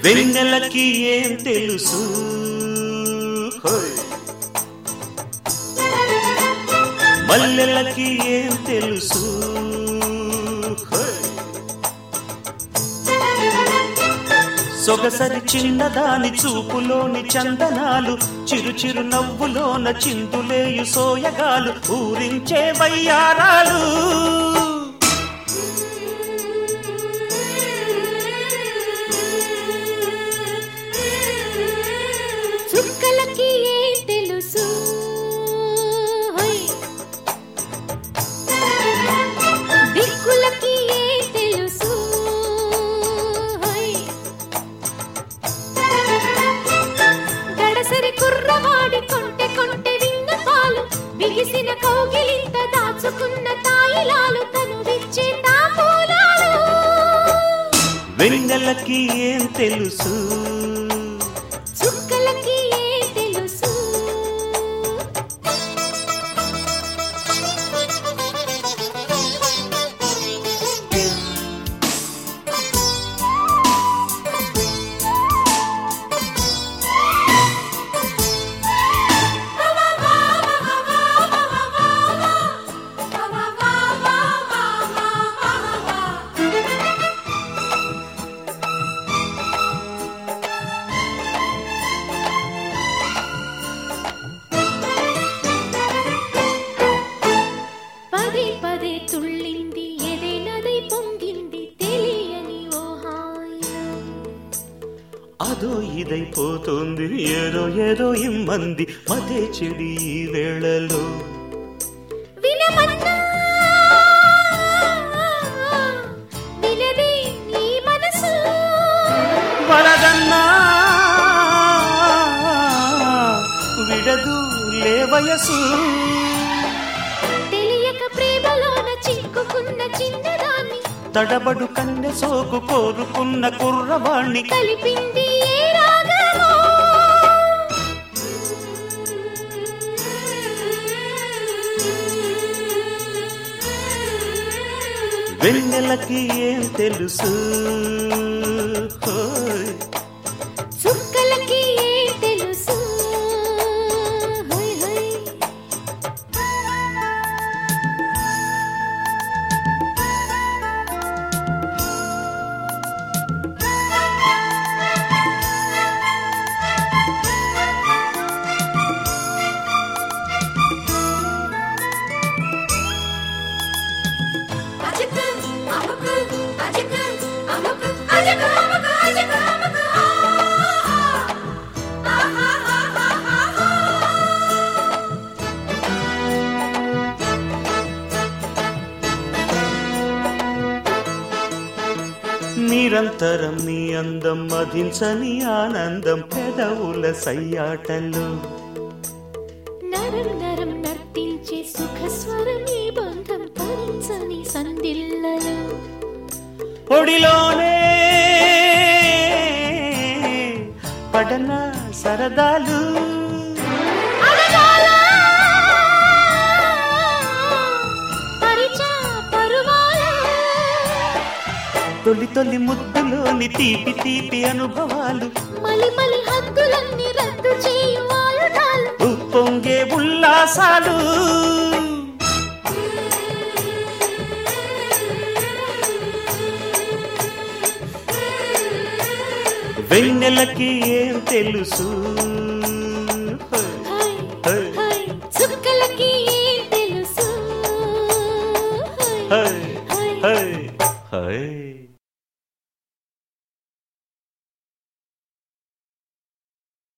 వెన్నెలకి ఏం తెలుసు హోయ్. మల్లెలకి ఏం తెలుసు హోయ్. సొగసరి చిన్నదాని చూపులోని చందనాలు చిరు చిరు నవ్వులోన చిందులేయు సోయగాలు ఊరించే వయ్యారాలు చుక్కలకి ఏం తెలుసు హోయ్. దిక్కులకి ఏం తెలుసు హోయ్. గడసరి కుర్రవాడి కొంటె కొంటె విన్న పాలు బిగిసిన కౌగిలింత దాచుకున్న తాయిలాలు తను విచ్చే తాంబూలాలు వెన్నెలకి ఏం తెలుసు చుక్కలకి ఏం తెలుసు పదే పదే తుళ్ళింది ఎదేనదై పొంగింది తెలియని ఓ హాయిలో అదో ఇదైపోతుంది ఏదో ఏదో ఇమ్మంది మతే చెడి ఈ వేళలో వినమన్నా వినదే నీ మనసు వరదన్నా విడదు లే వయసు తెలియక ప్రేమలోన చిక్కుకున్న చిన్నదాన్ని తడబడు కన్నె సోకు కోరుకున్న కుర్రవాణ్ణి కలిపింది ఏ రాగమో వెన్నెలకి ఏం తెలుసు హోయ్. చుక్కలకి ఏం తెలుసు హై హై అజకు అమకు అజకు అమకు అజకు అమకు అజకు అమకు నిరంతరం నీ అందం మధించని ఆనందం పెదవుల సయ్యాటలు నరం నరం నర్తించే సుఖ స్వరం ఈ బంధం తరించని సందిల్లలు ఒడిలోనే పడన సరదాలు అడగాల పరిచా పరువాల తొలి తొలి ముద్దులోని తీపి తీపి అనుభవాలు మలి మలి హద్దులన్నీ రద్దు చేయు ఆయుధాలు ఉప్పొంగే ఉల్లాసాలు వెన్నెలకి ఏం తెలుసు